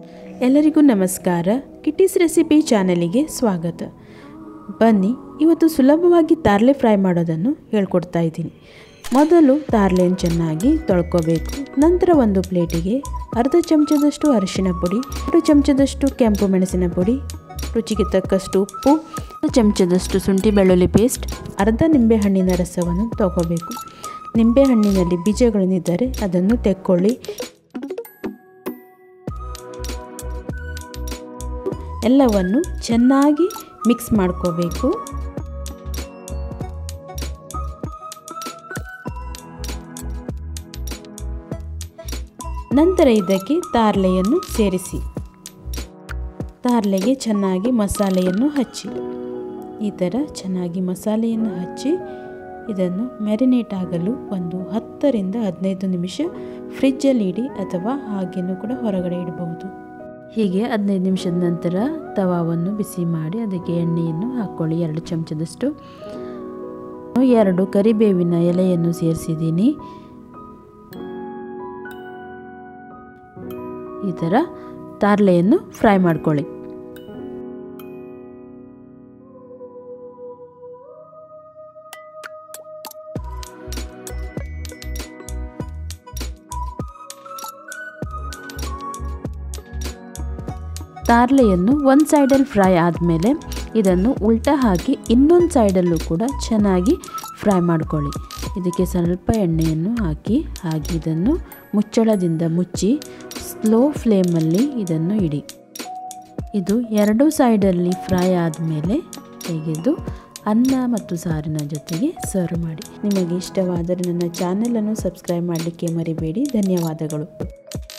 ಎಲ್ಲರಿಗೂ ನಮಸ್ಕಾರ ಕಿಟೀಸ್ ರೆಸಿಪಿ ಚಾನಲಿಗೆ ಸ್ವಾಗತ ಬನ್ನಿ ಇವತ್ತು ಸುಲಭವಾಗಿ ತಾರ್ಲೆ ಫ್ರೈ ಮಾಡೋದನ್ನು ಹೇಳ್ಕೊಡ್ತಾ ಇದ್ದೀನಿ ಮೊದಲು ತಾರ್ಲೆಯನ್ನು ಚೆನ್ನಾಗಿ ತೊಳ್ಕೊಬೇಕು ನಂತರ ಒಂದು ಪ್ಲೇಟಿಗೆ ಅರ್ಧ ಚಮಚದಷ್ಟು ಅರಿಶಿನ ಪುಡಿ ಎರಡು ಚಮಚದಷ್ಟು ಕೆಂಪು ಮೆಣಸಿನ ಪುಡಿ ರುಚಿಗೆ ತಕ್ಕಷ್ಟು ಉಪ್ಪು ಒಂದು ಚಮಚದಷ್ಟು ಶುಂಠಿ ಬೆಳ್ಳುಳ್ಳಿ ಪೇಸ್ಟ್ ಅರ್ಧ ನಿಂಬೆಹಣ್ಣಿನ ರಸವನ್ನು ತಗೋಬೇಕು ನಿಂಬೆಹಣ್ಣಿನಲ್ಲಿ ಬೀಜಗಳನ್ನಿದ್ದರೆ ಅದನ್ನು ತೆಕ್ಕೊಳ್ಳಿ ಎಲ್ಲವನ್ನು ಚೆನ್ನಾಗಿ ಮಿಕ್ಸ್ ಮಾಡ್ಕೋಬೇಕು ನಂತರ ಇದಕ್ಕೆ ತಾರ್ಲೆಯನ್ನು ಸೇರಿಸಿ ತಾರ್ಲೆಗೆ ಚೆನ್ನಾಗಿ ಮಸಾಲೆಯನ್ನು ಹಚ್ಚಿ ಈ ಥರ ಚೆನ್ನಾಗಿ ಮಸಾಲೆಯನ್ನು ಹಚ್ಚಿ ಇದನ್ನು ಮ್ಯಾರಿನೇಟ್ ಆಗಲು ಒಂದು ಹತ್ತರಿಂದ ಹದಿನೈದು ನಿಮಿಷ ಫ್ರಿಜ್ಜಲ್ಲಿ ಇಡಿ ಅಥವಾ ಹಾಗೇನೂ ಕೂಡ ಹೊರಗಡೆ ಇಡಬಹುದು ಹೀಗೆ ಹದಿನೈದು ನಿಮಿಷದ ನಂತರ ತವಾವನ್ನು ಬಿಸಿ ಮಾಡಿ ಅದಕ್ಕೆ ಎಣ್ಣೆಯನ್ನು ಹಾಕ್ಕೊಳ್ಳಿ ಎರಡು ಚಮಚದಷ್ಟು ಎರಡು ಕರಿಬೇವಿನ ಎಲೆಯನ್ನು ಸೇರಿಸಿದ್ದೀನಿ ಈ ಥರ ತಾರ್ಲೆಯನ್ನು ಫ್ರೈ ಮಾಡ್ಕೊಳ್ಳಿ ತಾರ್ಲೆಯನ್ನು ಒಂದು ಸೈಡಲ್ಲಿ ಫ್ರೈ ಆದಮೇಲೆ ಇದನ್ನು ಉಲ್ಟಾ ಹಾಕಿ ಇನ್ನೊಂದು ಸೈಡಲ್ಲೂ ಕೂಡ ಚೆನ್ನಾಗಿ ಫ್ರೈ ಮಾಡ್ಕೊಳ್ಳಿ ಇದಕ್ಕೆ ಸ್ವಲ್ಪ ಎಣ್ಣೆಯನ್ನು ಹಾಕಿ ಹಾಗೆ ಇದನ್ನು ಮುಚ್ಚಳದಿಂದ ಮುಚ್ಚಿ ಸ್ಲೋ ಫ್ಲೇಮಲ್ಲಿ ಇದನ್ನು ಇಡಿ ಇದು ಎರಡು ಸೈಡಲ್ಲಿ ಫ್ರೈ ಆದಮೇಲೆ ತೆಗೆದು ಅನ್ನ ಮತ್ತು ಸಾರಿನ ಜೊತೆಗೆ ಸರ್ವ್ ಮಾಡಿ ನಿಮಗೆ ಇಷ್ಟವಾದರೆ ನನ್ನ ಚಾನಲನ್ನು ಸಬ್ಸ್ಕ್ರೈಬ್ ಮಾಡಲಿಕ್ಕೆ ಮರಿಬೇಡಿ ಧನ್ಯವಾದಗಳು